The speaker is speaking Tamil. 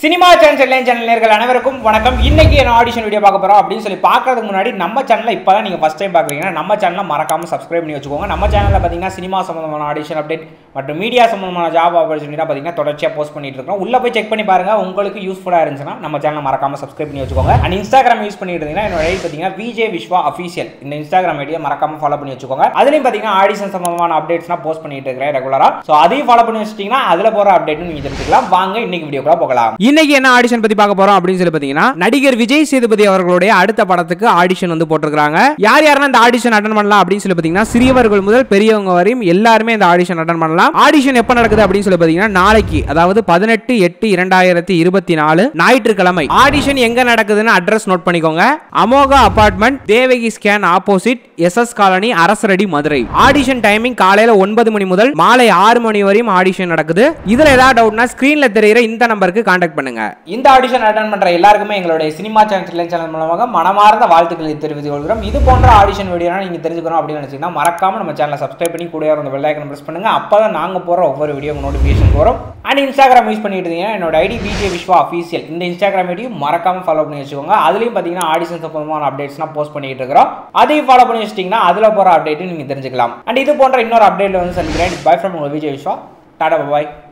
சினிமா சேனல் சேனல் நேர்கள் அனைவருக்கும் வணக்கம் இன்னைக்கு என்ன ஆடிஷன் வீடியோ பார்க்க போறோம் அப்படின்னு சொல்லி பார்க்கறதுக்கு முன்னாடி நம்ம சேனலை இப்போ தான் நீங்கள் ஃபஸ்ட் டைம் பார்க்குறீங்கன்னா நம்ம சேனலை மறக்காம சப்ஸ்கிரைப் பண்ணி வச்சுக்கோங்க நம்ம சேனலில் பார்த்தீங்கன்னா சினிமா சம்பந்தமான ஆடிஷன் அப்டேட் மற்றும் மீடியா சம்பந்தமான ஜாப் ஆப்பர்ச்சுனிட்டி பார்த்தீங்கன்னா தொடர்ச்சியாக போஸ்ட் பண்ணிட்டு இருக்கோம் உள்ள போய் செக் பண்ணி பாருங்க உங்களுக்கு யூஸ்ஃபுல்லாக இருந்துச்சுன்னா நம்ம சேனலை மறக்காம சப்ஸ்கிரைப் பண்ணி வச்சுக்கோங்க அண்ட் இன்ஸ்டாகிராம் யூஸ் பண்ணிட்டு இருந்தீங்கன்னா என்னோட ஐடி பார்த்தீங்கன்னா விஜே விஸ்வா அஃபீஷியல் இந்த இன்ஸ்டாகிராம் ஐடியை மறக்காம ஃபாலோ பண்ணி வச்சுக்கோங்க அதுலேயும் பார்த்தீங்கன்னா ஆடிஷன் சம்பந்தமான அப்டேட்ஸ்லாம் போஸ்ட் பண்ணிட்டு இருக்கிறேன் ரெகுலராக ஸோ அதையும் ஃபாலோ பண்ணி வச்சிட்டிங்கன்னா அதில் போகிற அப்டேட்டும் நீங்கள் தெரிஞ்சுக்கலாம் வாங்க இன்னைக்கு வீடியோக்குள்ள போகலாம் இன்னைக்கு என்ன ஆடிஷன் பத்தி பார்க்க போறோம் அப்படின்னு சொல்லி பாத்தீங்கன்னா நடிகர் விஜய் சேதுபதி அவர்களுடைய அடுத்த படத்துக்கு ஆடிஷன் வந்து போட்டிருக்காங்க யார் யாரெல்லாம் இந்த ஆடிஷன் அட்டன் பண்ணலாம் அப்படின்னு சொல்லி பாத்தீங்கன்னா சிறியவர்கள் முதல் பெரியவங்க வரையும் எல்லாருமே இந்த ஆடிஷன் அட்டன் பண்ணலாம் ஆடிஷன் எப்ப நடக்குது அப்படின்னு சொல்லி பாத்தீங்கன்னா நாளைக்கு அதாவது பதினெட்டு எட்டு இரண்டாயிரத்தி இருபத்தி நாலு ஞாயிற்றுக்கிழமை ஆடிஷன் எங்க நடக்குதுன்னு அட்ரஸ் நோட் பண்ணிக்கோங்க Amoga apartment Devaki scan opposite S S colony Arasaradi Madurai audition timing காலையில ஒன்பது மணி முதல் மாலை ஆறு மணி வரையும் ஆடிஷன் நடக்குது இதுல ஏதாவது டவுட்னா ஸ்கிரீன்ல தெரியுற இந்த நம்பருக்கு கான்டாக்ட் பண்ணுங்க இந்த ஆடிஷன் அட்டன் பண்ற எல்லாருக்குமே எங்களுடைய சினிமா சேனல் சேனல் மூலமாக மனமார்ந்த வாழ்த்துக்களை தெரிவித்துக் கொள்கிறோம் இது போன்ற ஆடிஷன் வீடியோ நீங்க தெரிஞ்சுக்கணும் அப்படின்னு நினைச்சீங்கன்னா மறக்காம நம்ம சேனலை சப்ஸ்கிரைப் பண்ணி கூட அந்த பெல் ஐக்கன் பிரஸ் பண்ணுங்க அப்பதான் நாங்க போற ஒவ்வொரு வீடியோ நோட்டிஃபிகேஷன் வரும் அண்ட் இன்ஸ்டாகிராம் யூஸ் பண்ணிட்டு இருந்தீங்கன்னா என்னோட ஐடி பிஜே விஸ்வா அஃபீஷியல் இந்த இன்ஸ்டாகிராம் ஐடியும் மறக்காம ஃபாலோ பண்ணி வச்சுக்கோங்க அதுலயும் பாத்தீங்கன்னா ஆடிஷன் சம்பந்தமான அப்டேட்ஸ்லாம் போஸ்ட் பண்ணிட்டு இருக்கிறோம் அதையும் ஃபாலோ பண்ணி வச்சிட்டீங்கன்னா அதுல போற அப்டேட்டும் நீங்க தெரிஞ்சுக்கலாம் அண்ட் இது போன்ற இன்னொரு அப்டேட்ல வந்து சந்திக்கிறேன் பை ஃப்ரம் உங்க விஜய் விஸ்வா டாடா பாய்